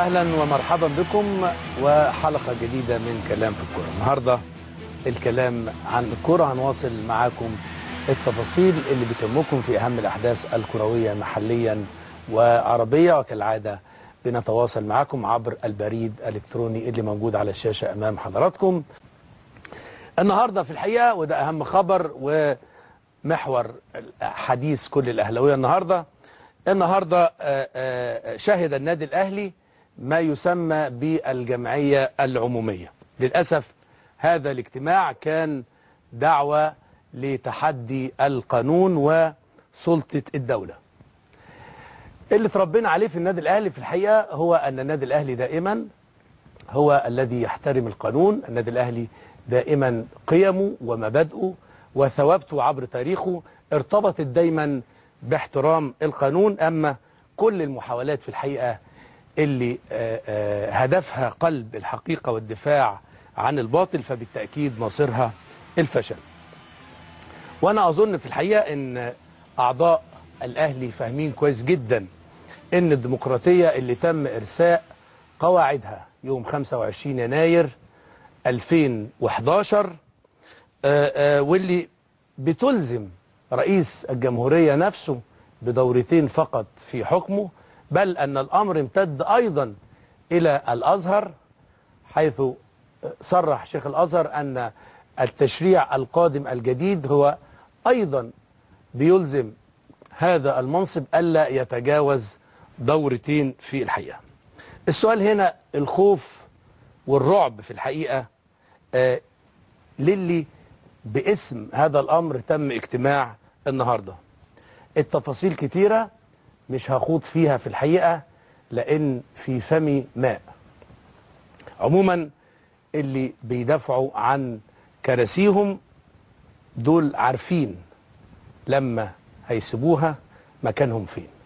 اهلا ومرحبا بكم وحلقه جديده من كلام في الكوره النهارده الكلام عن الكوره هنواصل معاكم التفاصيل اللي بتهمكم في اهم الاحداث الكرويه محليا وعربيه وكالعاده بنتواصل معاكم عبر البريد الالكتروني اللي موجود على الشاشه امام حضراتكم النهارده في الحقيقه وده اهم خبر ومحور حديث كل الاهلاويه النهارده النهارده شهد النادي الاهلي ما يسمى بالجمعيه العموميه للاسف هذا الاجتماع كان دعوه لتحدي القانون وسلطه الدوله اللي تربينا عليه في النادي الاهلي في الحقيقه هو ان النادي الاهلي دائما هو الذي يحترم القانون النادي الاهلي دائما قيمه ومبادئه وثوابته عبر تاريخه ارتبطت دايما باحترام القانون اما كل المحاولات في الحقيقه اللي آآ آآ هدفها قلب الحقيقه والدفاع عن الباطل فبالتاكيد مصيرها الفشل. وانا اظن في الحقيقه ان اعضاء الاهلي فاهمين كويس جدا ان الديمقراطيه اللي تم ارساء قواعدها يوم 25 يناير 2011 آآ واللي بتلزم رئيس الجمهورية نفسه بدورتين فقط في حكمه بل أن الأمر امتد أيضا إلى الأزهر حيث صرح شيخ الأزهر أن التشريع القادم الجديد هو أيضا بيلزم هذا المنصب ألا يتجاوز دورتين في الحقيقة السؤال هنا الخوف والرعب في الحقيقة آه للي باسم هذا الأمر تم اجتماع النهاردة التفاصيل كتيرة مش هخوض فيها في الحقيقة لأن في فمي ماء عموما اللي بيدافعوا عن كراسيهم دول عارفين لما هيسيبوها مكانهم فين